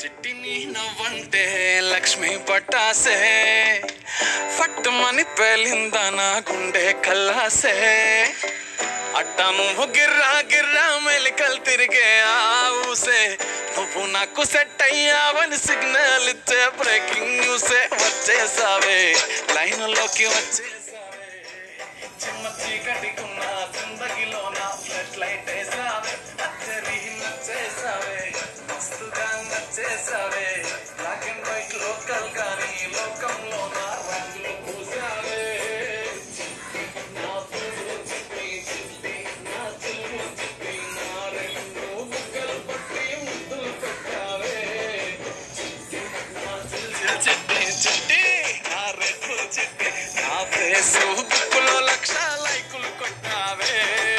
చిట్టిని నవ్వంటే లక్ష్మి పట్టాసే ఫట్టుమని పేలిందా నా గుండె కల్లాసే అట్టా నువ్వు గిర్రా గిర్రా మెలికలు తిరిగే ఆ ఊసే నువ్వు నాకు సెట్ అయ్యావని సిగ్నల్ ఇచ్చే బ్రేకింగ్ న్యూసే వచ్చేసావే లైన్లోకి వచ్చేసావే చిన్న చీకటికున్న జిందగీలో నా ఫ్లడ్ లైట్ వేసావే అచ్చరి నచ్చేసావే మస్తుగా నచ్చేసావే బ్లాక్ అండ్ వైట్ లోకల్ కానీ లోకంలో నా రంగులు పూసావే నా పువ్వు చిట్టి చిట్టి, నా చిలుము చిట్టి, నా రెండు బుగ్గలు పట్టి ముద్దులు పెట్టావే. చిట్టి, నా చిలుము చిట్టి చిట్టి, నా రెడ్డు చిట్టి, నా ఫేసు బుక్కులో లక్ష లైకులు కొట్టావే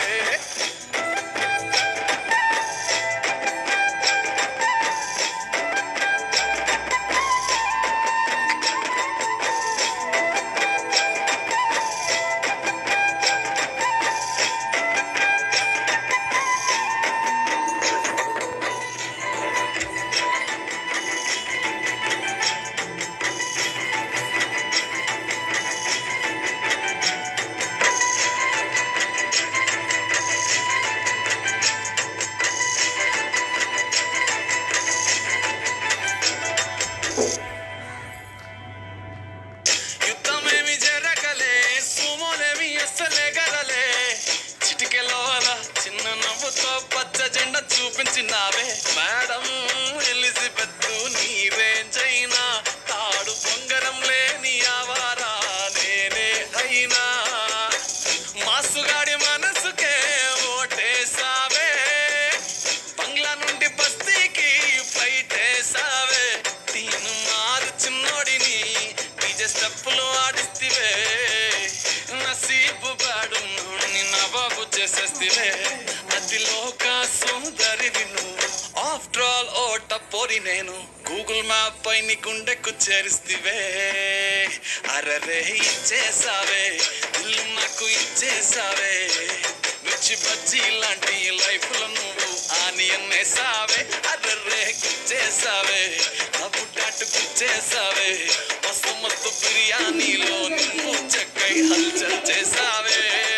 యుద్ధమేమి జరగలే సుమోలేమి అస్సలే గదలే చిటికెలో అలా చిన్న నవ్వుతో పచ్చ జెండా చూపించినావే మేడం ఎలిజబెత్ నీ రేంజ్ అయినా తాడు బొంగరం లేని ఆవారా నేనే అయినా మాసుగాడి మనసుకే ఓటేసావే బంగ్లా నుండి బస్తీకి ఫ్లైట్ వేసావే తీను మారు చిన్నోడిని డీజే స్టెప్పులు ఆడిస్తివే నసీబు బాడు నవాబు చేసేస్తివే అతిలోక సుందరివి నువ్వు ఆఫ్టర్ ఆల్ ఓ టపోరి నేను గూగుల్ మ్యాప్ పై నీ గుండెకు చేరిస్తివే అరరే ఇచ్చేసావే ఇల్లు నాకు ఇచ్చేసావే మిర్చి బజ్జీ లాంటి లైఫ్ లో నువ్వు ఆనియన్ వేసావే అర్రే గుచ్చేసావే అబ్బు టాటు గుచ్చేసావే మస్తు మస్తు బిర్యానీలో నిన్ను చెక్కై హల్చల్ చేసావే